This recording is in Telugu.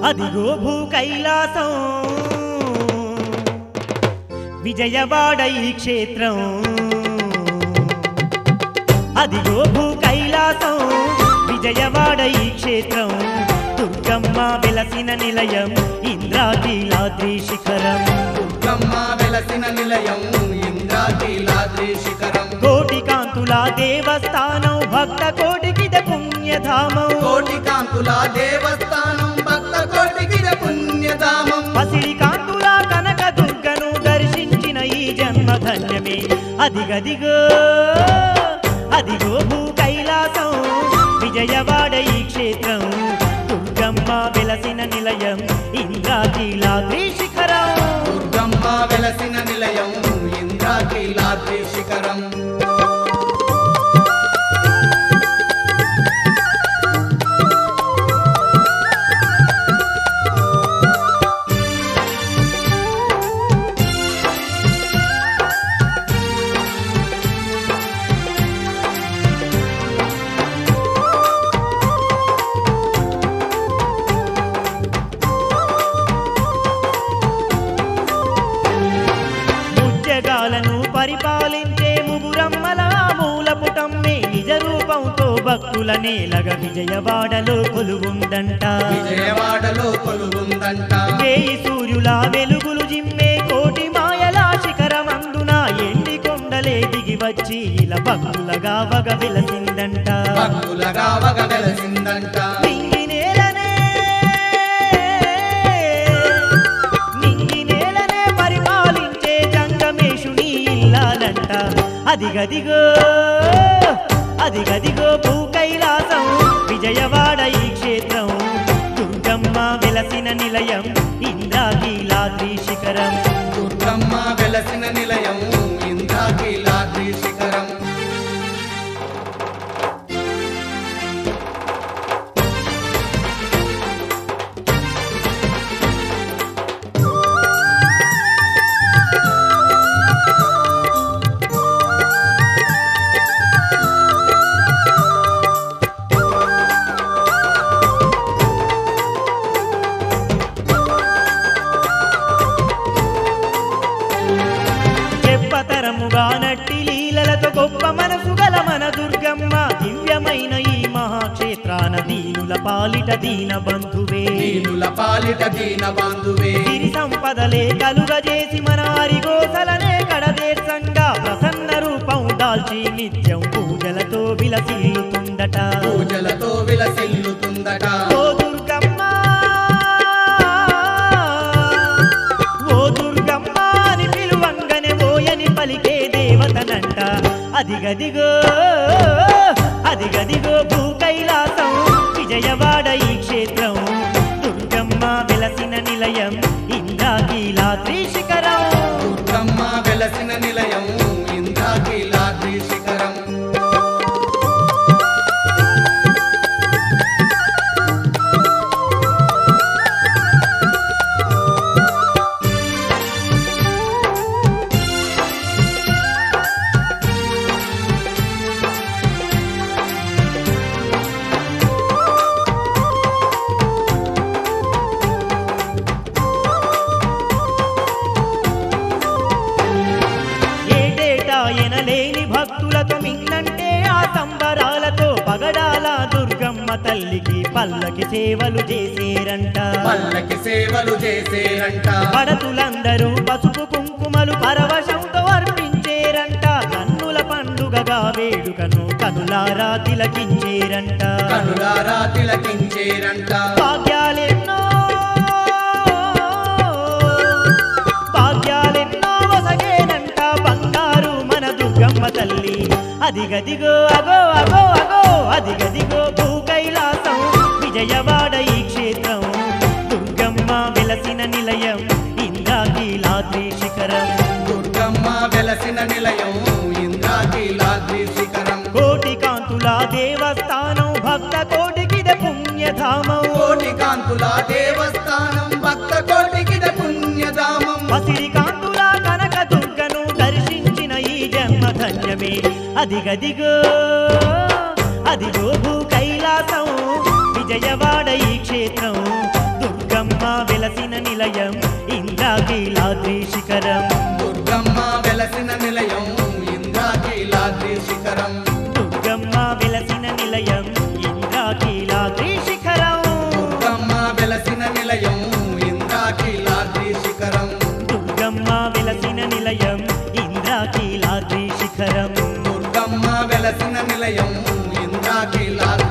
అదిగో భూ కైలాసం విజయవాడ ఈ క్షేత్రం అదిగో భూ కైలాసం విజయవాడ ఈ క్షేత్రం దుర్గమ్మ వెలసిన నిలయం ఇంద్రాకీలాద్రి శిఖరం దుర్గమ్మ వెలసిన నిలయం ఇంద్రాకీలాద్రి శిఖరం కోటి కాంతుల దేవస్థానం భక్త కోటికిద పుణ్యధామం కోటి కాంతుల దేవస్థానం భక్త కోటికి పుణ్యధామం పసిడి కాంతుల కనక దుర్గను దర్శించిన ఈ జన్మ ధన్యమే అదిగదిగో అదిగో భూ కైలాసం విజయవాడ ఈ క్షేత్రం దుర్గమ్మ వెలసిన నిలయం ఇంద్రాకీలాద్రి శిఖరం దుర్గమ్మ వెలసిన నిలయం ఇంద్రాకీలాద్రి శిఖరం ముజ్జగాలను పరిపాలించే ముగురమ్మల మూలపుటమ్మే నిజ రూపంతో భక్తుల నేలగ విజయవాడలో కొలువుందంట విజయవాడలో కొలువుందంట వేయి సూర్యుల వెలుగులు జిమ్మే కోటి మాయల శిఖరమందున ఎండి కొండలే దిగి వచ్చి ఇలా భక్తులగా వగ వెలసిందంట భక్తులగా వగ వెలసిందంట నింగి నేలనే నింగి నేలనే పరిపాలించే జంగమేశుని ఇల్లాలంట అదిగదిగో అదిగదిగో భూ కైలాసం విజయవాడ ఈ క్షేత్రం దుర్గమ్మ వెలసిన నిలయం ఇంద్రాకీలాద్రి శిఖరం దుర్గమ్మ వెలసిన నిలయం ఇంద్రాకీలాద్రి శిఖరం చెప్పతరముగా నట్టి లీలలతో గొప్ప మనసు గల మన దుర్గమ్మ దివ్యమైన ఈ మహాక్షేత్రాన దీనుల పాలిట దీన బంధువే దీనుల పాలిట దీన బాంధువే సిరి సంపదలే కలుగజేసి మన హరిగోసలనే కడదేర్సంగా ప్రసన్న రూపం దాల్చి నిత్యం పూజలతో విలసిల్లుతుందట పూజలతో విలసిల్లుతుందట ఓ దుర్గమ్మ ఓ దుర్గమ్మ అని పిలువంగనే ఓయని పలికే దేవతనంట అదిగదిగో అదిగదిగో భూ కైలాసం విజయవాడ ఈ క్షేత్రం దుర్గమ్మ వెలసిన నిలయం ఇంద్రాకీలాద్రి శిఖరం దుర్గమ్మ వెలసిన నిలయం ఇంద్రాకీలాద్రి శిఖరం ఏటేటా ఎనలేని భక్తులతో మిన్నంటే ఆ సంబరాలతో పగడాల దుర్గమ్మ తల్లికి పల్లకి సేవలు చేసేరంట పల్లకి సేవలు చేసేరంట పడతులందరూ పసుపు కుంకుమలు పరవశంతో అర్పించేరంట కన్నుల పండుగగా వేడుకను కనులారా తిలకించేరంట కనులారా తిలకించేరంట భాగ్యాలెన్నో భాగ్యాలెన్నో వసగేనంట బంగారు మన దుర్గమ్మ తల్లి అదిగదిగో అగో అగో అగో అదిగదిగో భూ కైలాసం విజయవాడ ఈ క్షేత్రం దుర్గమ్మ వెలసిన నిలయం ఇంద్రాకీలాద్రి శిఖరం దుర్గమ్మ వెలసిన నిలయం ఇంద్రాకీలాద్రి శిఖరం కోటి కాంతుల దేవస్థానం భక్త కోటికిద పుణ్యధామం కోటి కాంతుల దేవస్థానం భక్త కోటికి పుణ్యధామం పసిడి కాంతుల కనక దుర్గను దర్శించిన ఈ జన్మ ధన్యమే అదిగదిగో అదిగో భూ కైలాసం విజయవాడ ఈ క్షేత్రం దుర్గమ్మ ఇంద్రాకీలాద్రి శిఖరం దుర్గమ్మ వెలసిన నిలయం ఇంద్రాకీలాద్రి శిఖరం దుర్గమ్మ వెలసిన నిలయం ఇంద్రాకీలాద్రి శిఖరం దుర్గమ్మ వెలసిన నిలయం ఇంద్రాకీలాద్రి శిఖరం దుర్గమ్మ వెలసిన నిలయం ఇంద్రాకీలాద్రి శిఖరం దుర్గమ్మ వెలసిన నిలయం ఇంద్రాకీలాద్రి